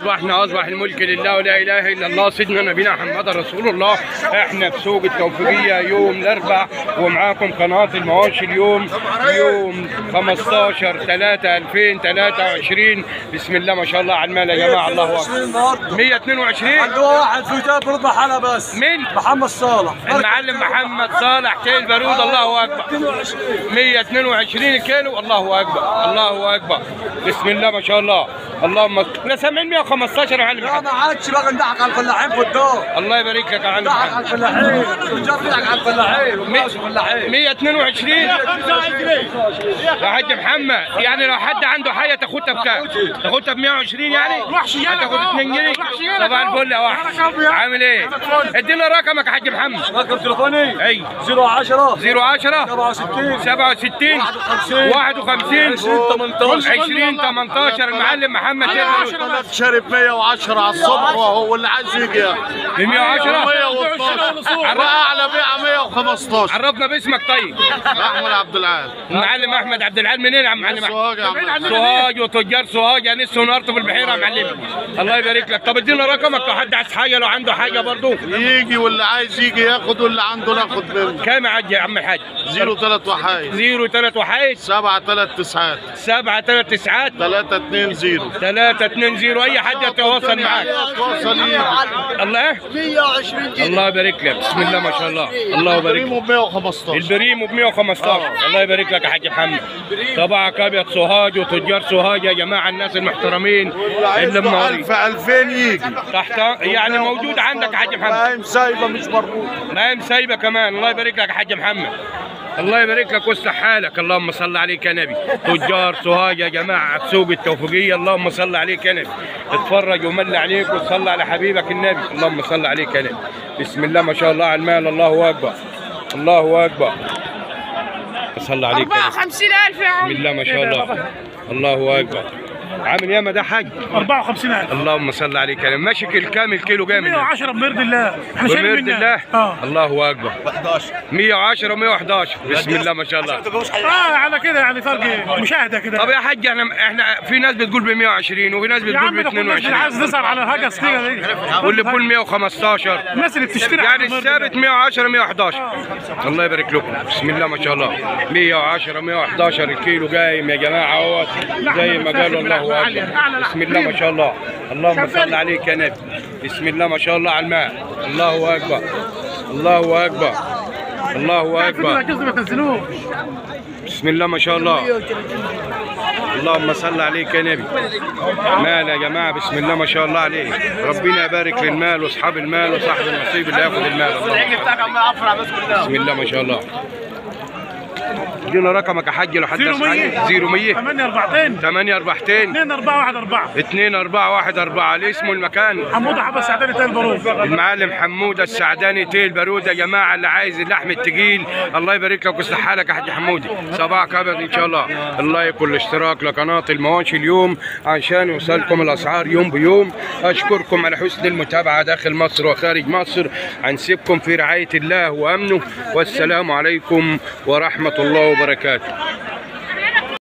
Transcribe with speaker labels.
Speaker 1: اصبحنا اصبح الملك لله ولا اله الا الله سيدنا نبينا محمد رسول الله احنا في سوق التوفيقيه يوم الاربع ومعاكم قناه المواشي اليوم يوم 15 3 2023 بسم الله ما شاء الله على المال يا جماعه الله اكبر 122
Speaker 2: عنده واحد في جاب ربع حلا بس
Speaker 1: مين؟
Speaker 2: محمد صالح
Speaker 1: المعلم محمد صالح تيل بارود الله اكبر 122 كيلو الله اكبر الله اكبر بسم الله ما شاء الله اللهم احنا سامعين 115 يا معلم
Speaker 2: لا
Speaker 1: محمد
Speaker 2: ما عادش بقى ندعك على الفلاحين في الدور
Speaker 1: الله يبارك لك يا معلم
Speaker 2: ندعك على
Speaker 1: محمد
Speaker 2: الفلاحين التجار بيدعك على الفلاحين وماشي الفلاحين
Speaker 1: 122 يا حاج محمد يعني لو حد عنده حاجه تاخدها بكام؟ تاخدها ب 120 يعني؟ هتاخد 2 جنيه؟ صباح الفل يا واحد عامل ايه؟ ادينا رقمك يا حاج محمد
Speaker 2: رقم تليفوني
Speaker 1: اي
Speaker 2: 010
Speaker 1: 010
Speaker 2: 67
Speaker 1: 67 51 20 18 المعلم محمد تقدر
Speaker 3: شرب 110 على الصبح وهو اللي عايز يجي
Speaker 1: ب 110
Speaker 3: 112 اعلى بيعه 115
Speaker 1: عرفنا باسمك طيب
Speaker 3: احمد عبد العال
Speaker 1: المعلم احمد عبد العال منين يا عم معلم أحمد؟
Speaker 3: سوهاج يا عم
Speaker 1: سوهاج وتجار سوهاج يعني ونارته في البحيره يا معلم الله يبارك لك طب ادينا رقمك لو حد عايز حاجه لو عنده حاجه برضه
Speaker 3: يجي واللي عايز يجي ياخد واللي عنده ناخد منه
Speaker 1: كام يا عج- يا عم الحاج
Speaker 3: 03 وحايد
Speaker 1: 0 3 وحيد
Speaker 3: 7 3 9
Speaker 1: 7 3 9
Speaker 3: 3 2 0
Speaker 1: 3 2 0 اي حد يتواصل معاك
Speaker 3: توصل يجي
Speaker 1: الله
Speaker 2: 120
Speaker 1: الله يبارك لك بسم الله ما شاء الله الله يبارك لك
Speaker 3: بريمو ب 115
Speaker 1: البريمو ب 115 الله يبارك لك يا حاج محمد طبعك ابيض سوهاج وتجار سوهاج يا جماعه الناس المحترمين اللي منورين
Speaker 3: 1000 2000 يجي
Speaker 1: تحت يعني موجود عندك يا حاج محمد
Speaker 3: فاهم سايبه مش مربوط
Speaker 1: نايم سايبه كمان الله يبارك لك يا حاج محمد الله يبارك لك ويصلح حالك اللهم صل عليك يا نبي تجار سوهاج يا جماعه سوق التوفيقيه اللهم صل عليك يا نبي اتفرج ومل عليك وصلى على حبيبك النبي اللهم صل عليك يا نبي بسم الله ما شاء الله على المال الله اكبر الله اكبر صلى عليك يا نبي
Speaker 4: 54000 يا عم
Speaker 1: بسم الله ما شاء الله الله اكبر عامل ياما ده حاج
Speaker 5: 54000
Speaker 1: اللهم صل عليك يا نبي ماشي كل كامل كيلو جامد
Speaker 5: 110 بمرض الله احنا شايلين
Speaker 1: بمرد
Speaker 5: منها.
Speaker 1: الله
Speaker 5: اه
Speaker 1: الله اكبر 110 و111 بسم الله ما شاء الله
Speaker 5: اه على كده يعني فرق مشاهده كده
Speaker 1: طب يا حاج احنا احنا في ناس بتقول ب 120 وفي ناس
Speaker 5: يا
Speaker 1: بتقول
Speaker 5: عم
Speaker 1: ب
Speaker 5: ده كنا
Speaker 1: 22
Speaker 5: عايز نسال على الهجس كده دي
Speaker 1: واللي بيقول 115
Speaker 5: الناس اللي بتشتري
Speaker 1: يعني
Speaker 5: على المرض
Speaker 1: الثابت
Speaker 5: ده.
Speaker 1: 110 111 الله يبارك لكم بسم الله ما شاء الله 110 111 الكيلو قايم يا جماعه اهوت زي ما قالوا الله اكبر بسم الله ما شاء الله اللهم صل عليك يا نبي بسم الله ما شاء الله على الماء الله اكبر الله اكبر الله اكبر
Speaker 5: الهجس ما تنزلوش
Speaker 1: بسم الله ما شاء الله اللهم صل عليك يا نبي مال يا جماعه بسم الله ما شاء الله عليك ربنا يبارك للمال واصحاب المال وصاحب النصيب اللي ياخذ المال اللهم بسم الله ما شاء الله ادينا رقمك يا حاج لو حد
Speaker 5: زيرو
Speaker 1: عايز حاجه 0 100
Speaker 5: 8 4
Speaker 1: 8 4
Speaker 5: 2 4 1 4
Speaker 1: 2 4 1 4 الاسم والمكان
Speaker 5: حموده حبس سعداني تاي البارود
Speaker 1: المعلم حموده السعداني تيل بارود يا جماعه اللي عايز اللحم التقيل الله يبارك لك ويصلح حالك يا حاج حمودي صباحك ابيض ان شاء الله اللايك والاشتراك لقناه المواشي اليوم عشان يوصلكم الاسعار يوم بيوم اشكركم على حسن المتابعه داخل مصر وخارج مصر هنسيبكم في رعايه الله وامنه والسلام عليكم ورحمه الله وبركاته